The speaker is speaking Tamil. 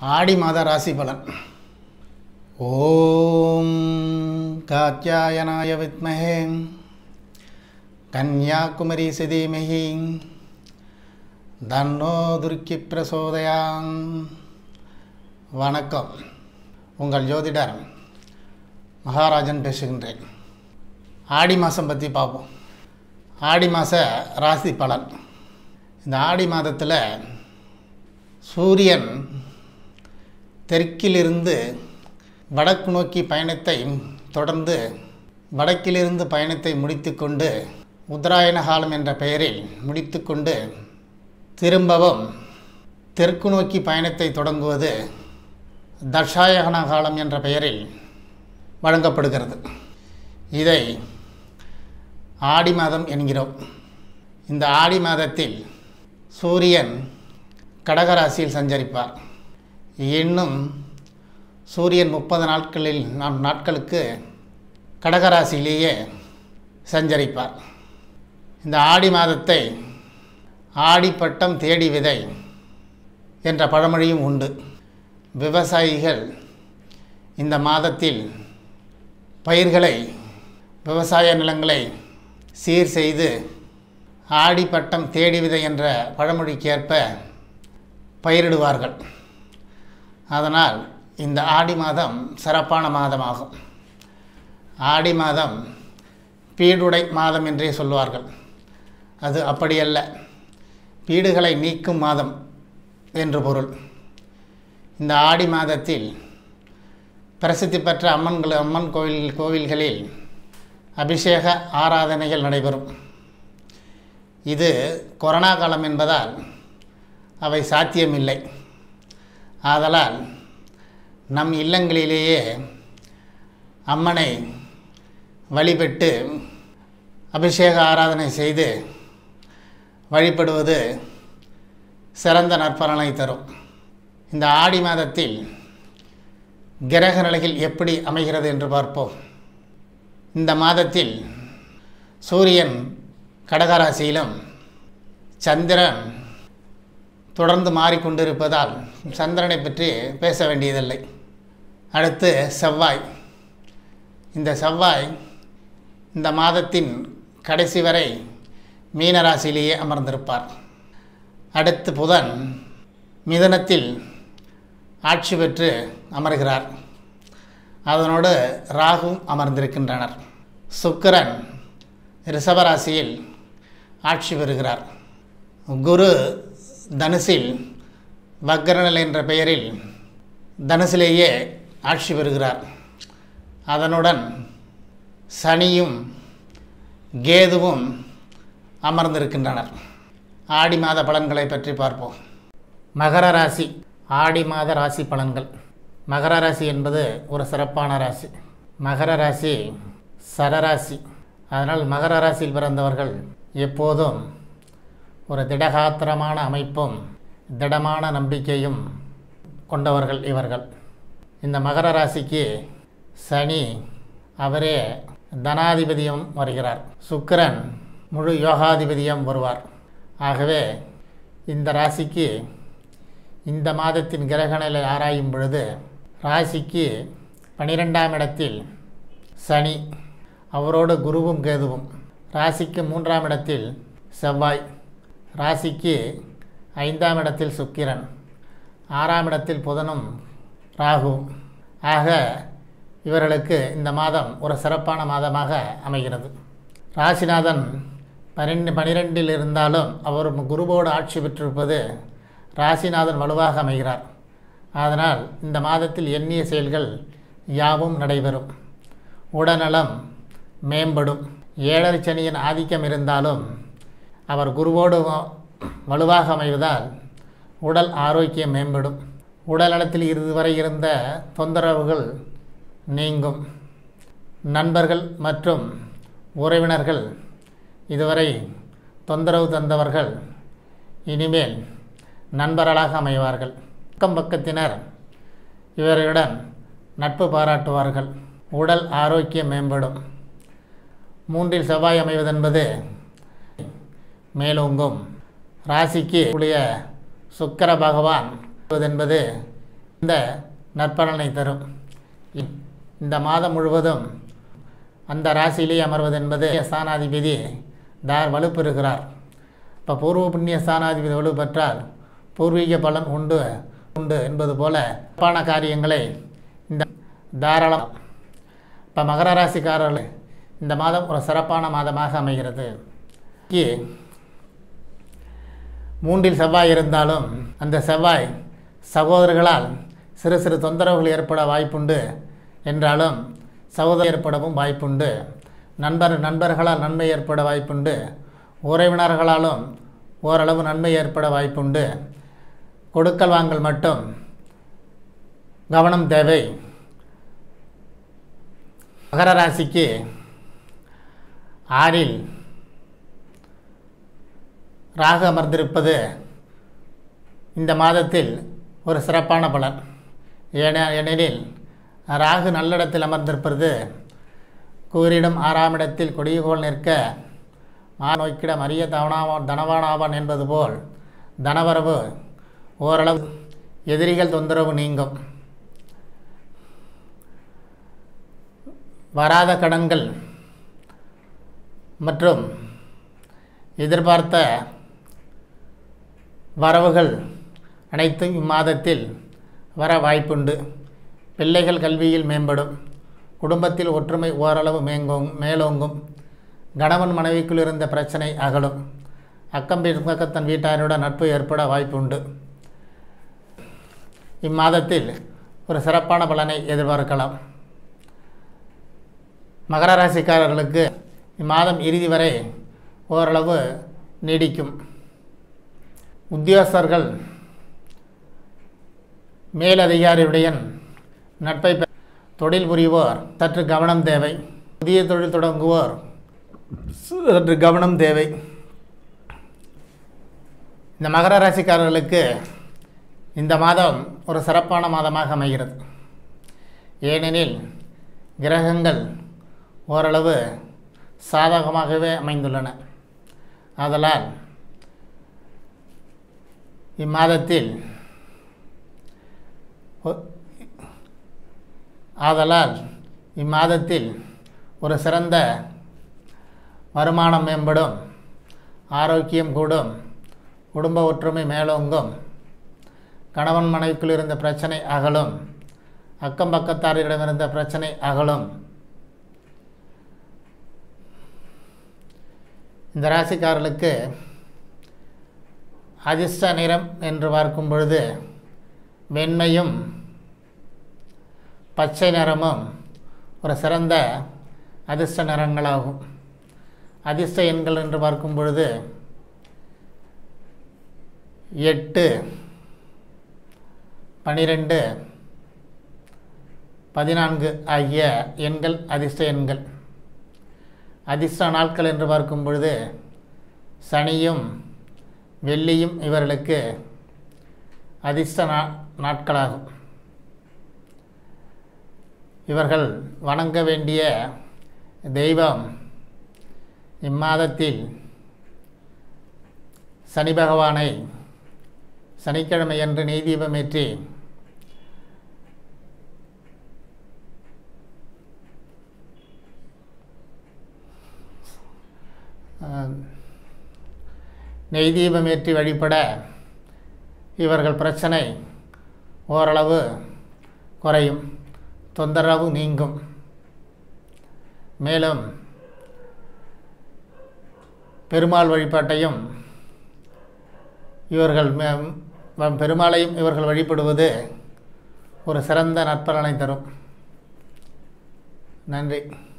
ஆடி மாத ராசி பலன் ஓம் காத்யாயனாய வித்மஹே கன்யாகுமரி சிதீமஹி தன்னோ துர்க்கி பிரசோதயாம் வணக்கம் உங்கள் ஜோதிடர் மகாராஜன் பேசுகின்றேன் ஆடி மாதம் பற்றி பார்ப்போம் ஆடி மாத ராசி பலன் இந்த ஆடி மாதத்தில் சூரியன் தெற்கிலிருந்து வடக்கு நோக்கி பயணத்தை தொடர்ந்து வடக்கிலிருந்து பயணத்தை முடித்துக்கொண்டு உத்தராயண காலம் என்ற பெயரில் முடித்துக்கொண்டு திரும்பவும் தெற்கு நோக்கி பயணத்தை தொடங்குவது தர்ஷாயகன காலம் என்ற பெயரில் வழங்கப்படுகிறது இதை ஆடி மாதம் என்கிறோம் இந்த ஆடி மாதத்தில் சூரியன் கடகராசியில் சஞ்சரிப்பார் இன்னும் சூரியன் முப்பது நாட்களில் நாம் நாட்களுக்கு கடகராசியிலேயே சஞ்சரிப்பார் இந்த ஆடி மாதத்தை ஆடிப்பட்டம் தேடி விதை என்ற பழமொழியும் உண்டு விவசாயிகள் இந்த மாதத்தில் பயிர்களை விவசாய நிலங்களை சீர் செய்து ஆடிப்பட்டம் தேடி விதை என்ற பழமொழிக்கேற்ப பயிரிடுவார்கள் அதனால் இந்த ஆடி மாதம் சிறப்பான மாதமாகும் ஆடி மாதம் பீடுடை மாதம் என்றே சொல்வார்கள் அது அப்படியல்ல பீடுகளை நீக்கும் மாதம் என்று பொருள் இந்த ஆடி மாதத்தில் பிரசித்தி பெற்ற அம்மன்கள் அம்மன் கோவில் கோவில்களில் அபிஷேக ஆராதனைகள் நடைபெறும் இது கொரோனா காலம் என்பதால் அவை சாத்தியமில்லை ஆதலால் நம் இல்லங்களிலேயே அம்மனை வழிபட்டு அபிஷேக ஆராதனை செய்து வழிபடுவது சிறந்த நற்பலனை தரும் இந்த ஆடி மாதத்தில் கிரக நிலைகள் எப்படி அமைகிறது என்று பார்ப்போம் இந்த மாதத்தில் சூரியன் கடகராசியிலும் சந்திரன் தொடர்ந்து மாறிக்கொண்டிருப்பதால் சந்திரனை பற்றி பேச வேண்டியதில்லை அடுத்து செவ்வாய் இந்த செவ்வாய் இந்த மாதத்தின் கடைசி வரை மீனராசியிலேயே அமர்ந்திருப்பார் அடுத்து புதன் மிதனத்தில் ஆட்சி பெற்று அமர்கிறார் அதனோடு ராகும் அமர்ந்திருக்கின்றனர் சுக்கிரன் ரிஷபராசியில் ஆட்சி பெறுகிறார் குரு தனுசில் வக்ரநிலை என்ற பெயரில் தனுசிலேயே ஆட்சி பெறுகிறார் அதனுடன் சனியும் கேதுவும் அமர்ந்திருக்கின்றனர் ஆடி மாத பலன்களை பற்றி பார்ப்போம் மகர ராசி ஆடி மாத ராசி பலன்கள் மகர ராசி என்பது ஒரு சிறப்பான ராசி மகர ராசி சரராசி அதனால் மகர ராசியில் பிறந்தவர்கள் எப்போதும் ஒரு திடகாத்திரமான அமைப்பும் திடமான நம்பிக்கையும் கொண்டவர்கள் இவர்கள் இந்த மகர ராசிக்கு சனி அவரே தனாதிபதியும் வருகிறார் சுக்கிரன் முழு யோகாதிபதியும் வருவார் ஆகவே இந்த ராசிக்கு இந்த மாதத்தின் கிரகநிலை ஆராயும் பொழுது ராசிக்கு பனிரெண்டாம் இடத்தில் சனி அவரோடு குருவும் கேதுவும் ராசிக்கு மூன்றாம் இடத்தில் செவ்வாய் ராசிக்கு ஐந்தாம் இடத்தில் சுக்கிரன் ஆறாம் இடத்தில் புதனும் ராகு ஆக இவர்களுக்கு இந்த மாதம் ஒரு சிறப்பான மாதமாக அமைகிறது ராசிநாதன் பன்னெண்டு பனிரெண்டில் இருந்தாலும் அவர் குருவோடு ஆட்சி பெற்றிருப்பது ராசிநாதன் வலுவாக அமைகிறார் அதனால் இந்த மாதத்தில் எண்ணிய செயல்கள் யாவும் நடைபெறும் உடல்நலம் மேம்படும் ஏழரை சனியின் ஆதிக்கம் இருந்தாலும் அவர் குருவோடு வலுவாக அமைவதால் உடல் ஆரோக்கியம் மேம்படும் உடல் நலத்தில் இதுவரை இருந்த தொந்தரவுகள் நீங்கும் நண்பர்கள் மற்றும் உறவினர்கள் இதுவரை தொந்தரவு தந்தவர்கள் இனிமேல் நண்பர்களாக அமைவார்கள் அக்கம் பக்கத்தினர் இவர்களுடன் நட்பு பாராட்டுவார்கள் உடல் ஆரோக்கியம் மேம்படும் மூன்றில் செவ்வாய் அமைவதென்பது மேலோங்கும் ராசிக்கு உடைய சுக்கிர பகவான் என்பது இந்த நற்பலனை தரும் இ- இந்த மாதம் முழுவதும் அந்த ராசியிலே அமர்வது என்பது ஸ்தானாதிபதி தார் வலுப்பெறுகிறார் இப்போ பூர்வ புண்ணிய ஸ்தானாதிபதி வலு பெற்றால் பூர்வீக பலன் உண்டு உண்டு என்பது போல சிறப்பான காரியங்களை இந்த தாராளம் இப்போ மகர ராசிக்காரர்கள் இந்த மாதம் ஒரு சிறப்பான மாதமாக அமைகிறது இ- மூன்றில் செவ்வாய் இருந்தாலும் அந்த செவ்வாய் சகோதரர்களால் சிறு சிறு தொந்தரவுகள் ஏற்பட வாய்ப்புண்டு என்றாலும் சகோதரர் ஏற்படவும் வாய்ப்புண்டு நண்பர் நண்பர்களால் நன்மை ஏற்பட வாய்ப்புண்டு உறவினர்களாலும் ஓரளவு நன்மை ஏற்பட வாய்ப்புண்டு கொடுக்கல் வாங்கல் மட்டும் கவனம் தேவை மகர ராசிக்கு ஆறில் ராகு அமர்ந்திருப்பது இந்த மாதத்தில் ஒரு சிறப்பான பலன் ஏன ஏனெனில் ராகு நல்லிடத்தில் அமர்ந்திருப்பது கூறிடம் ஆறாம் இடத்தில் கொடியகோல் நிற்க மா நோக்கிடம் அரிய தவனாவான் தனவானாவான் என்பது போல் தனவரவு ஓரளவு எதிரிகள் தொந்தரவு நீங்கும் வராத கடன்கள் மற்றும் எதிர்பார்த்த வரவுகள் அனைத்தும் இம்மாதத்தில் வர வாய்ப்புண்டு பிள்ளைகள் கல்வியில் மேம்படும் குடும்பத்தில் ஒற்றுமை ஓரளவு மேங்கோங் மேலோங்கும் கணவன் மனைவிக்குள் இருந்த பிரச்சனை அகலும் அக்கம் பக்கத்தன் வீட்டாருடன் நட்பு ஏற்பட வாய்ப்புண்டு இம்மாதத்தில் ஒரு சிறப்பான பலனை எதிர்பார்க்கலாம் மகர ராசிக்காரர்களுக்கு இம்மாதம் இறுதி வரை ஓரளவு நீடிக்கும் உத்தியோகஸ்தர்கள் மேலதிகாரியுடைய நட்பை பெ- தொழில் புரிவோர் சற்று கவனம் தேவை புதிய தொழில் தொடங்குவோர் சற்று கவனம் தேவை இந்த மகர ராசிக்காரர்களுக்கு இந்த மாதம் ஒரு சிறப்பான மாதமாக அமைகிறது ஏனெனில் கிரகங்கள் ஓரளவு சாதகமாகவே அமைந்துள்ளன ஆதலால் இம்மாதத்தில் ஒ- ஆதலால் இம்மாதத்தில் ஒரு சிறந்த வருமானம் மேம்படும் ஆரோக்கியம் கூடும் குடும்ப ஒற்றுமை மேலோங்கும் கணவன் மனைவிக்குள் இருந்த பிரச்சனை அகலும் அக்கம் பக்கத்தாரிடமிருந்த பிரச்சனை அகலும் இந்த ராசிக்காரர்களுக்கு அதிர்ஷ்ட நிறம் என்று பார்க்கும் பொழுது வெண்மையும் பச்சை நிறமும் ஒரு சிறந்த அதிர்ஷ்ட நிறங்களாகும் அதிர்ஷ்ட எண்கள் என்று பார்க்கும் பொழுது எட்டு பனிரெண்டு பதினான்கு ஆகிய எண்கள் அதிர்ஷ்ட எண்கள் அதிர்ஷ்ட நாட்கள் என்று பார்க்கும் பொழுது சனியும் வெள்ளியும் இவர்களுக்கு அதிர்ஷ்ட நா நாட்களாகும் இவர்கள் வணங்க வேண்டிய தெய்வம் இம்மாதத்தில் சனி பகவானை சனிக்கிழமையன்று நெய் தீபமேற்றி ஆஹ், நெய் தீபமேற்றி வழிபட இவர்கள் பிரச்சனை ஓரளவு குறையும் தொந்தரவு நீங்கும் மேலும் பெருமாள் வழிபாட்டையும் இவர்கள் மே- வ- பெருமாளையும் இவர்கள் வழிபடுவது ஒரு சிறந்த நற்பலனை தரும் நன்றி